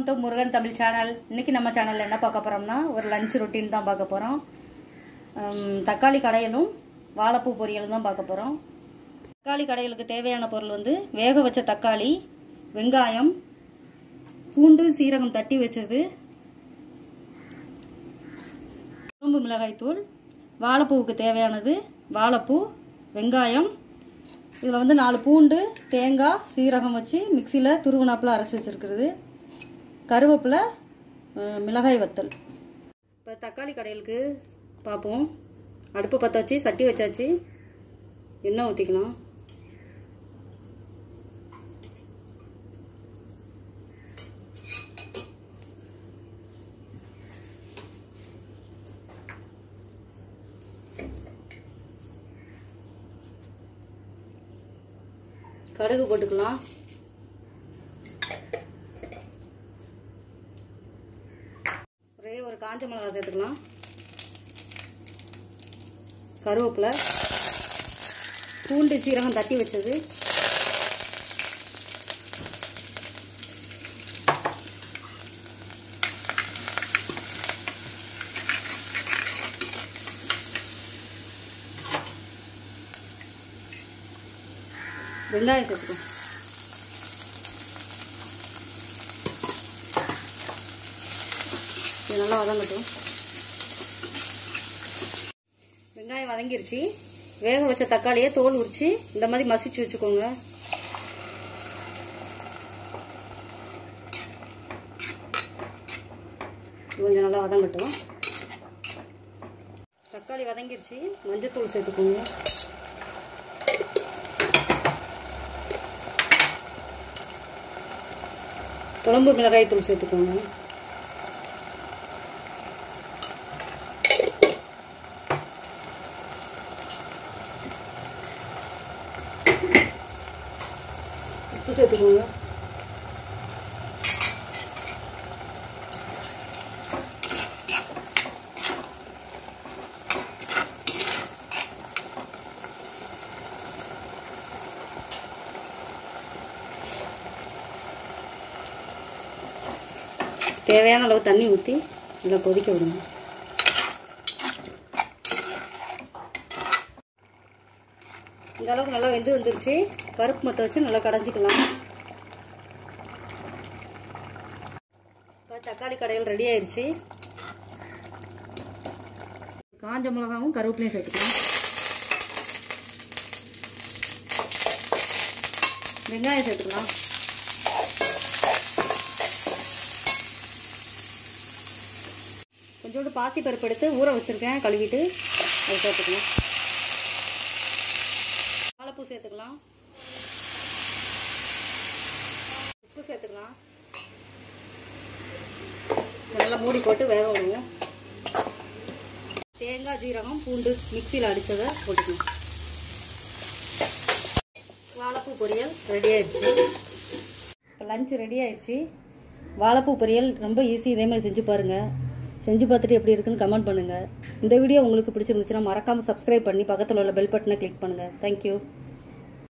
to Murugan Tamil channel இன்னைக்கு நம்ம சேனலில் என்ன பார்க்க போகிறோம்னா ஒரு லஞ்ச் ரொட்டீன் தான் பார்க்க போகிறோம் தக்காளி கடையலும் வாழைப்பூ பொரியலும் தான் பார்க்க போகிறோம் தக்காளி கடையலுக்கு தேவையான பொருள் வந்து வேக வச்ச தக்காளி வெங்காயம் பூண்டு சீரகம் தட்டி வச்சது குழம்பு மிளகாய்த்தூள் வாழைப்பூவுக்கு தேவையானது வாழைப்பூ வெங்காயம் இதில் வந்து நாலு பூண்டு தேங்காய் சீரகம் வச்சு மிக்சியில் துருவனாப்பில் அரைச்சி வச்சுருக்கிறது கருவேப்பிலை அஹ், மிளகாய் வத்தல் இப்போ தக்காளி கடையிலுக்கு பார்ப்போம் அடுப்பு பற்ற வச்சு சட்டி வச்சாச்சு எண்ணெய் ஊற்றிக்கலாம் கடுகு போட்டுக்கலாம் ஒரே ஒரு காஞ்ச மிளகாய் சேர்த்துக்கலாம் கருவேப்பிலை பூண்டு சீரகம் தட்டி வச்சது வெங்காயம் சேர்த்துக்கலாம் இது நல்லா வதங்கட்டும் வெங்காயம் வதங்கிருச்சு வேக வச்ச தக்காளியை தோல் உரிச்சு இந்த மாதிரி மசிச்சு வச்சுக்கோங்க இது கொஞ்சம் நல்லா வதங்கட்டும் தக்காளி வதங்கிருச்சு மஞ்சத்தூள் சேர்த்துக்கோங்க குழம்பு மிளகாய் தூள் சேர்த்துக்கோங்க உப்பு சேர்த்துக்கோங்க தேவையான அளவு தண்ணி ஊற்றி நல்லா கொதிக்க விடுங்க இந்த அளவுக்கு நல்லா வெந்து வந்துருச்சு பருப்பு மற்ற வச்சு நல்லா கடைஞ்சிக்கலாம் இப்போ தக்காளி கடையில் ரெடி ஆயிடுச்சு காஞ்ச மிளகாவும் கருவேப்பிலையும் சேர்த்துக்கலாம் வெங்காயம் சேர்த்துக்கலாம் கொஞ்சோண்டு பாசி பருப்பு எடுத்து ஊற வச்சுருக்கேன் கழுவிட்டு அதை சேர்த்துக்கலாம் வாழைப்பூ சேர்த்துக்கலாம் உப்பு சேர்த்துக்கலாம் இதை நல்லா மூடி போட்டு வேக விடுவோம் தேங்காய் ஜீரகம் பூண்டு மிக்சியில் அடித்ததை போட்டுக்கலாம் வாழைப்பூ பொரியல் ரெடி ஆயிடுச்சு இப்போ லஞ்ச் ரெடி ஆயிடுச்சு வாழைப்பூ பொரியல் ரொம்ப ஈஸி இதே மாதிரி செஞ்சு பாருங்கள் செஞ்சு பார்த்துட்டு எப்படி இருக்குன்னு கமெண்ட் பண்ணுங்கள் இந்த வீடியோ உங்களுக்கு பிடிச்சிருந்துச்சுன்னா மறக்காமல் சப்ஸ்கிரைப் பண்ணி பக்கத்தில் உள்ள பெல் பட்டனை கிளிக் பண்ணுங்கள் தேங்க்யூ